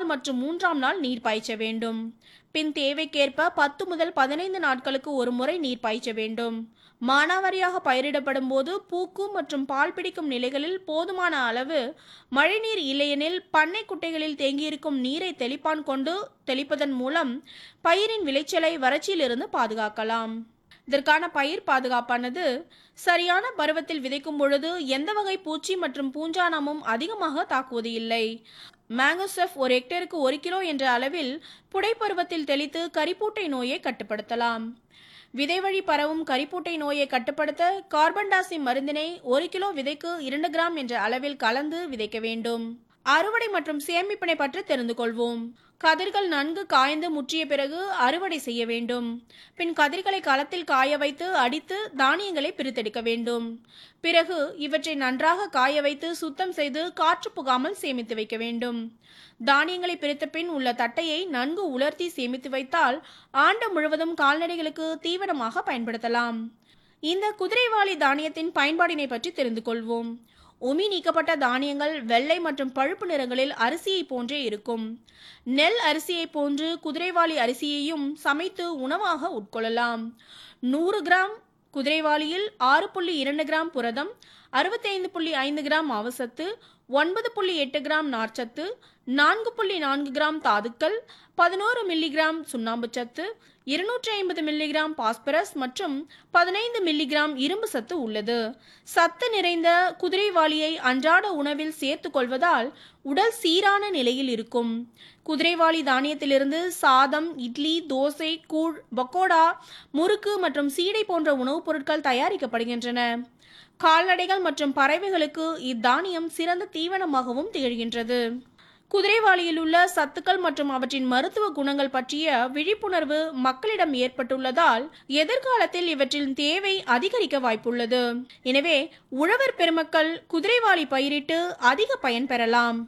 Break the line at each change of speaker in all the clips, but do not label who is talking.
மற்றும் மூன்றாம் நாள் நீர் பாய்ச்ச வேண்டும் பின் தேவைக்கேற்ப பத்து முதல் பதினைந்து நாட்களுக்கு ஒரு முறை நீர் பாய்ச்ச வேண்டும் மானாவாரியாக பயிரிடப்படும் போது பூக்கும் மற்றும் பால் பிடிக்கும் நிலைகளில் போதுமான அளவு மழைநீர் இல்லையெனில் பண்ணை குட்டைகளில் தேங்கியிருக்கும் நீரை தெளிப்பான் கொண்டு தெளிப்பதன் மூலம் பயிரின் விளைச்சலை வறட்சியிலிருந்து பாதுகாக்கலாம் இதற்கான பயிர் பாதுகாப்பானது சரியான பருவத்தில் விதைக்கும் பொழுது எந்த வகை பூச்சி மற்றும் பூஞ்சானமும் அதிகமாக தாக்குவது இல்லை மேங்கோசெஃப் ஒரு ஹெக்டேருக்கு ஒரு கிலோ என்ற அளவில் புடை பருவத்தில் தெளித்து கரிப்பூட்டை நோயை கட்டுப்படுத்தலாம் விதைவழி பரவும் கரிப்பூட்டை நோயை கட்டுப்படுத்த கார்பன் டாசி மருந்தினை ஒரு கிலோ விதைக்கு இரண்டு கிராம் என்ற அளவில் கலந்து விதைக்க வேண்டும் அறுவடை மற்றும் சேமிப்பினை பற்றி தெரிந்து கொள்வோம் கதிர்கள் நன்கு காய்ந்து முற்றிய பிறகு அறுவடை செய்ய வேண்டும் பின் கதிர்களை களத்தில் காய வைத்து அடித்து தானியங்களை பிரித்தெடுக்க வேண்டும் பிறகு இவற்றை நன்றாக காய வைத்து சுத்தம் செய்து காற்று புகாமல் சேமித்து வைக்க வேண்டும் தானியங்களை பிரித்த பின் உள்ள தட்டையை நன்கு உலர்த்தி சேமித்து வைத்தால் ஆண்டு முழுவதும் கால்நடைகளுக்கு தீவனமாக பயன்படுத்தலாம் இந்த குதிரைவாளி தானியத்தின் பயன்பாடினை பற்றி தெரிந்து கொள்வோம் உமி நீக்கப்பட்ட தானியங்கள் வெள்ளை மற்றும் பழுப்பு நிறங்களில் அரிசியை போன்றே இருக்கும் நெல் அரிசியை போன்று குதிரைவாளி அரிசியையும் சமைத்து உணவாக உட்கொள்ளலாம் நூறு கிராம் குதிரைவாளியில் ஆறு புள்ளி இரண்டு கிராம் புரதம் அறுபத்தைந்து புள்ளி ஐந்து கிராம் மாவுசத்து ஒன்பது புள்ளி எட்டு கிராம் நார்ச்சத்து நான்கு புள்ளி நான்கு கிராம் தாதுக்கள் பதினோரு மில்லிகிராம் சுண்ணாம்பு சத்து இருநூற்றி ஐம்பது மில்லிகிராம் பாஸ்பரஸ் மற்றும் பதினைந்து மில்லிகிராம் இரும்பு சத்து உள்ளது சத்து நிறைந்த குதிரைவாளியை அன்றாட உணவில் சேர்த்து கொள்வதால் உடல் சீரான நிலையில் இருக்கும் குதிரைவாளி தானியத்திலிருந்து சாதம் இட்லி தோசை கூழ் பக்கோடா முறுக்கு மற்றும் சீடை போன்ற உணவுப் பொருட்கள் தயாரிக்கப்படுகின்றன கால்நடைகள் மற்றும் பறவைகளுக்கு இத்தானியம் சிறந்த தீவனமாகவும் திகழ்கின்றது குதிரைவாளியில் உள்ள சத்துக்கள் மற்றும் அவற்றின் மருத்துவ குணங்கள் பற்றிய விழிப்புணர்வு மக்களிடம் ஏற்பட்டுள்ளதால் எதிர்காலத்தில் இவற்றின் தேவை அதிகரிக்க வாய்ப்புள்ளது எனவே உழவர் பெருமக்கள் குதிரைவாளி பயிரிட்டு அதிக பயன் பெறலாம்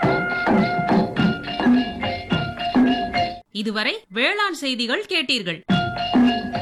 இதுவரை வேளாண் செய்திகள் கேட்டீர்கள்